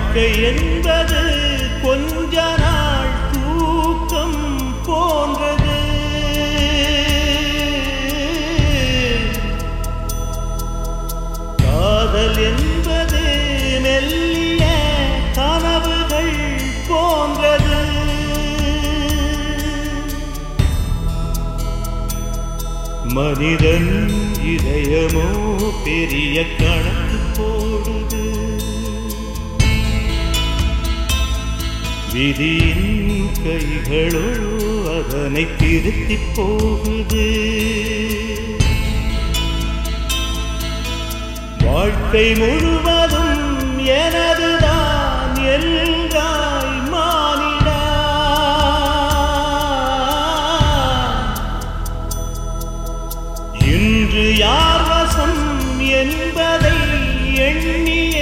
வாழ்க்கை என்பது கொஞ்ச நாள் தூக்கம் போன்றது காதல் என்பது மெல்லிய கனவுகள் போன்றது மனிதன் இதயமோ பெரிய கணக்கு போடுது விதியின் கைகளோ அதனை திருத்தி போகுது வாழ்க்கை முழுவதும் எனதுதான் எல்காய் மானிடா இன்று யார் வசம் என்பதை எண்ணிய